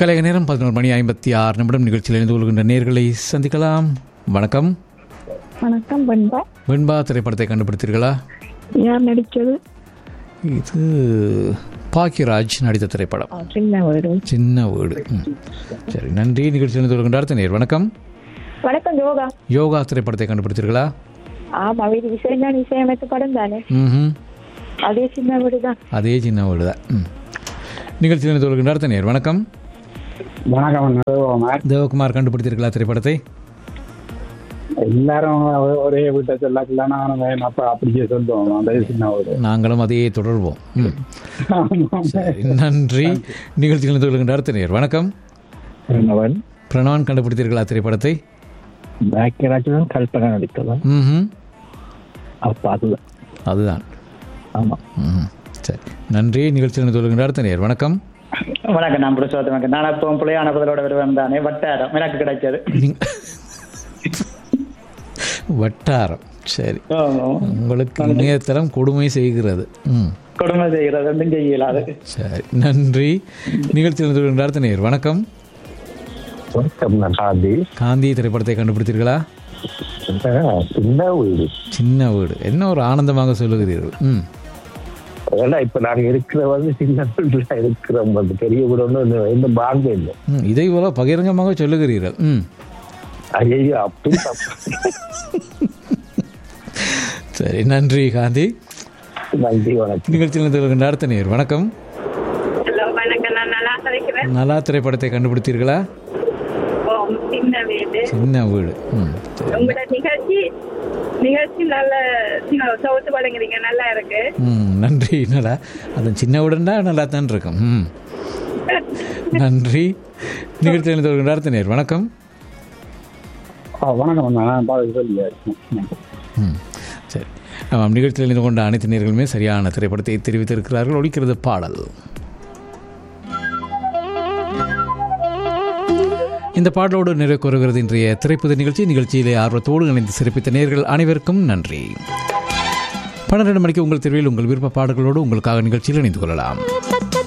கலைக நேரம் பதினோரு மணி ஐம்பத்தி ஆறு நிமிடம் நிகழ்ச்சியில் இணைந்து கொள்கின்ற நேர்களை சந்திக்கலாம் வணக்கம் வணக்கம் பண்பா வெண்பா திரைப்படத்தை கண்டுபிடித்தீர்களா யார் நடிக்கிறது இது பாக்கியராஜ் நடித்த திரைப்படம் ஆ, சின்ன வீடு சின்ன வீடு ம். சரி நன்றி நிகழ்ச்சியில் இணைந்து கொள்கின்ற அடுத்த நேர் வணக்கம் வணக்கம் யோகா யோகா திரைப்படத்தை கண்டுபிடித்தீர்களா ஆமா வீடு இசைஞான இசையமைத்த படம் தானே ம் அதே சின்ன வீடு தான் அதே சின்ன வீடு தான் ம் நிகழ்ச்சியில் இணைந்து கொள்கின்ற அடுத்த நேர் வணக்கம் வணக்கம் நடுவோமார் தேவகுமார் கண்டுபிடித்தீர்களா திரைப்படத்தை எல்லாரும் ஒ- ஒரே வீட்டை சொல்லலாம் நானும் அப்ப அப்படியே சொல்லுவோம் அந்த சின்ன ஒரு நாங்களும் அதையே தொடர்வோம் ம் சரி, நன்றி நிகழ்ச்சியில் இணைந்து கொள்கின்ற அடுத்த நேர் வணக்கம் என்னவன் பிரணவன் கண்டுபிடித்தீர்களா திரைப்படத்தை பாக்கியராஜன் கல்பனா நடித்ததான் ம் அப்ப அதுதான் அதுதான் ஆமா ம் சரி நன்றி நிகழ்ச்சியில் இணைந்து கொள்கின்ற அடுத்த நேர் வணக்கம் வணக்கம் நான் புருஷோத்தமக்கு நான் அப்போ பிள்ளையான பதிலோட வருவேன் தானே வட்டாரம் எனக்கு கிடைச்சது நீங்க- வட்டாரம் சரி உங்களுக்கு இணையதளம் கொடுமை செய்கிறது ம் கொடுமை செய்கிறது ஒன்றும் செய்யலாது சரி நன்றி நிகழ்ச்சியில் இணைந்து கொள்கின்ற அடுத்த நேர் வணக்கம் வணக்கம் நடாதி காந்தி திரைப்படத்தை கண்டுபிடித்தீர்களா சின்ன வீடு சின்ன வீடு என்ன ஒரு ஆனந்தமாக சொல்லுகிறீர்கள் ம் ஏன்னா இப்ப நாங்க இருக்கிற வந்து சின்ன வீட்டுல இருக்கிறோம் வந்து பெரிய வீடு ஒன்றும் எந்த பாங்க இல்லை ம் இதை போல பகிரங்கமாக சொல்லுகிறீர்கள் ம் ஐயோ அப்படி சரி நன்றி காந்தி நன்றி வணக்கம் நிகழ்ச்சியில் இணைந்து கொள்கின்ற அடுத்த நேர் வணக்கம் ஹலோ வணக்கம் நான் நல்லா கிடைக்கிறேன் நலா திரைப்படத்தை கண்டுபிடித்தீர்களா ஓ சின்ன வீடு சின்ன வீடு ம் சரி. உங்களோட நிகழ்ச்சி நிகழ்ச்சி நல்ல சின்ன- சவுத்து வழங்குறீங்க நல்லா இருக்கு ம் நன்றி நலா அது சின்ன வீடுண்டா நல்லா தான் இருக்கும் ம் நன்றி நிகழ்ச்சியில் இணைந்து கொள்கின்ற அடுத்த நேர் வணக்கம் வணக்கம் நான் பாதி சொல்லி ம் சரி ஆமாம் நிகழ்ச்சியில் இணைந்து கொண்ட அனைத்து நேர்களுமே சரியான திரைப்படத்தை தெரிவித்திருக்கிறார்கள் ஒழிக்கிறது பாடல் இந்த பாடலோடு நிறைவு கூறுகிறது இன்றைய திரைப்பட நிகழ்ச்சி நிகழ்ச்சியிலே ஆர்வத்தோடு இணைந்து சிறப்பித்த நேர்கள் அனைவருக்கும் நன்றி பன்னிரண்டு மணிக்கு உங்கள் தெருவில் உங்கள் விருப்ப பாடல்களோடு உங்களுக்காக நிகழ்ச்சியில் இணைந்து கொள்ளலாம்